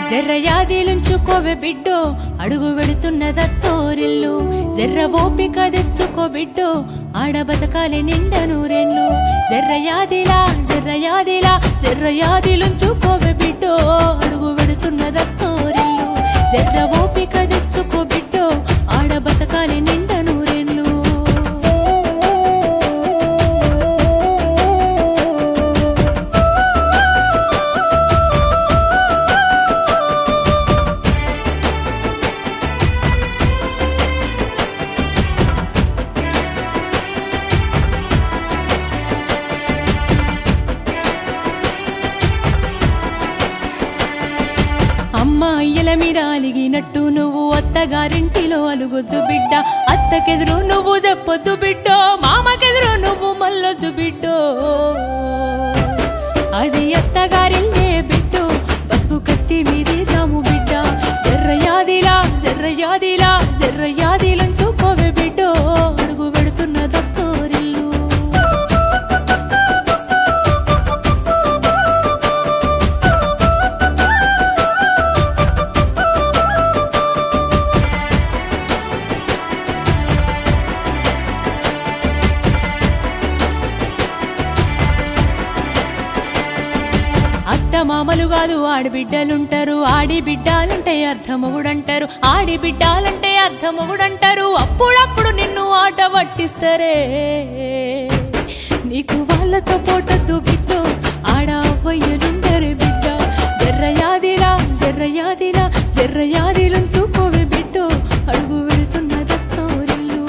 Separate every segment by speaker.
Speaker 1: జర్రయాదిలుంచుకోవే బిడ్డో అడుగు వెడుతున్న దత్తోరిల్లు జర్ర ఓపిక తెచ్చుకో బిడ్డో ఆడ బతకాలి నిండా నూరెళ్ళు జర్రయాదిలా జర్రయాదిలా జర్రయాదిలుంచుకోవే బిడ్డో అడుగు వెడుతున్న దత్తోరిల్లు జర్ర ఓపిక తెచ్చుకో బిడ్డో ఆడ బతకాలి నిండా నూరెళ్ళు అమ్మ అయ్యల మీద అలిగినట్టు నువ్వు అత్తగారింటిలో అలుగొద్దు బిడ్డ అత్తకెదురు నువ్వు చెప్పొద్దు బిడ్డో మామకెదురు నువ్వు మల్లొద్దు బిడ్డో అది అత్తగారిల్లే బిడ్డో బతుకు కత్తి మీది సాము బిడ్డ జర్రయాదిలా జర్రయాదిలా జర్రయాదిలంచుకోవే బిడ్డో అడుగు పెడుతున్న దత్తోరిల్లు అత్త మామలు కాదు ఆడబిడ్డలుంటారు ఆడి బిడ్డాలంటే అర్థమొగుడంటారు ఆడి బిడ్డాలంటే అర్థమొగుడంటారు అప్పుడప్పుడు నిన్ను ఆట పట్టిస్తారే నీకు వాళ్ళతో పోటద్దు బిడ్డ ఆడ అవ్వయ్యలుంటారే బిడ్డ జర్రయాదిలా జర్రయాదిలా జర్రయాదిలుంచుకోవే బిడ్డ అడుగు వెళుతున్న దత్తోరిల్లు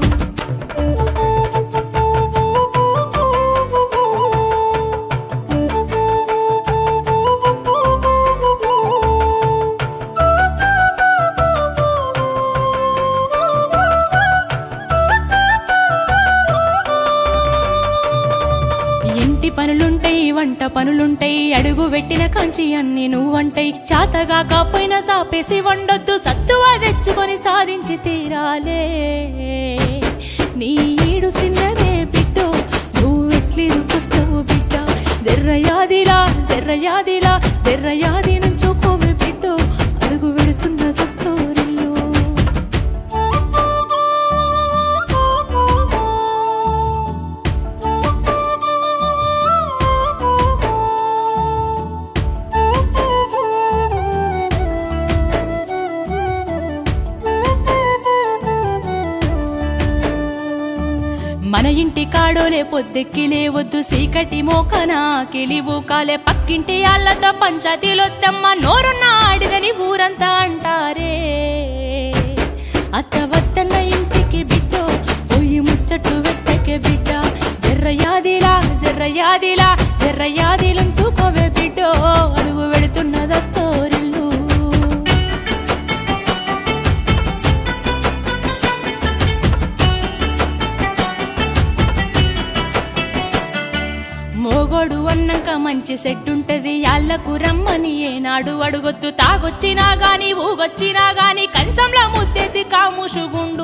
Speaker 1: ఇంటి పనులుంటాయి వంట పనులుంటాయి అడుగు పెట్టిన కంచి అన్ని నువ్వంటాయి చాతగా కాపోయినా సాపేసి వండొద్దు సత్తువా తెచ్చుకొని సాధించి తీరాలే నీ ఈడు సిన్నదే బిడ్డో నువ్వు ఎట్లి రుకుస్తావు బిడ్డ జర్రయాదిలా జర్రయాదిలా జర్రయాది నుంచోకోవే బిడ్డో అడుగు వెడుతున్న దత్తోరిల్లు మన ఇంటి కాడోలే పొద్దెక్కి లేవద్దు సీకటి మోకన కిలివు కాలే పక్కింటి ఆళ్ళతో పంచాయతీలొద్దమ్మ నోరున్న ఆడినని ఊరంతా అంటారే అత్త వద్దన్న ఇంటికి బిడ్డ పోయి ముచ్చట్లు వెత్తకే బిడ్డ జర్రయాదిలా జర్రయాదిలా జర్రయాదిలంచుకోవే బిడ్డో అడుగు వెళుతున్న దత్తోరిల్లు మోగోడు అన్నాక మంచి సెట్ ఉంటది యాళ్ళకు రమ్మని ఏనాడు అడుగొద్దు తాగొచ్చినా గాని ఊగొచ్చినా గాని కంచంలో ముత్తేసి కాముషుగుండు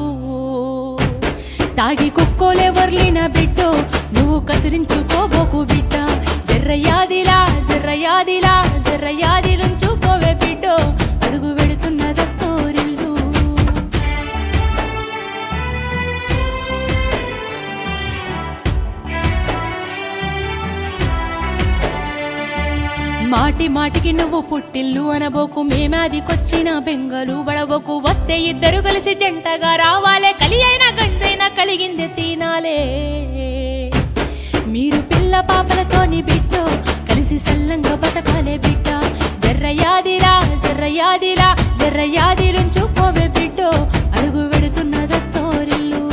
Speaker 1: తాగి కుక్కోలే వర్లిన బిడ్డో నువ్వు కసిరించుకోబోకు బిడ్డ జర్రయాదిలా జర్రయాదిలా జర్రయాదిలుంచుకోవే బిడ్డో అడుగు వెళుతున్న దత్తోరిల్లు మాటి మాటికి నువ్వు పుట్టిల్లు అనబోకు మేమాదికొచ్చిన బెంగలు బడబోకు వస్తే ఇద్దరు కలిసి జంటగా రావాలే కలి అయినా గంజైనా కలిగింది తినాలే మీరు పిల్ల పాపలతోని బిడ్డ కలిసి సల్లంగా బతకాలే బిడ్డ జర్రయాదిలా జర్రయాదిలా జర్రయాదిలుంచుకోవే బిడ్డో అడుగు వెడుతున్న దత్తోరిల్లు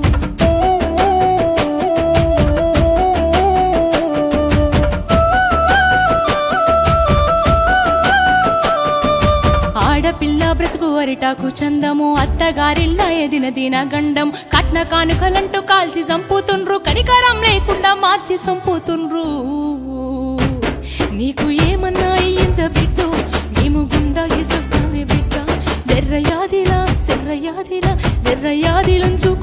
Speaker 1: ఆడపిల్ల బ్రతుకు అరిటాకు చందము అత్తగారిల్ల ఎదిన దిన గండం కట్న కానుకలంటూ కాల్చి చంపుతుండ్రు కనికరం లేకుండా మార్చి చంపుతుండ్రు నీకు ఏమన్నా అయ్యింద బిడ్డ మేము గుండా వేసేస్తామే బిడ్డ జర్రయాదిలా జర్రయాదిలా జర్రయాదిలంచు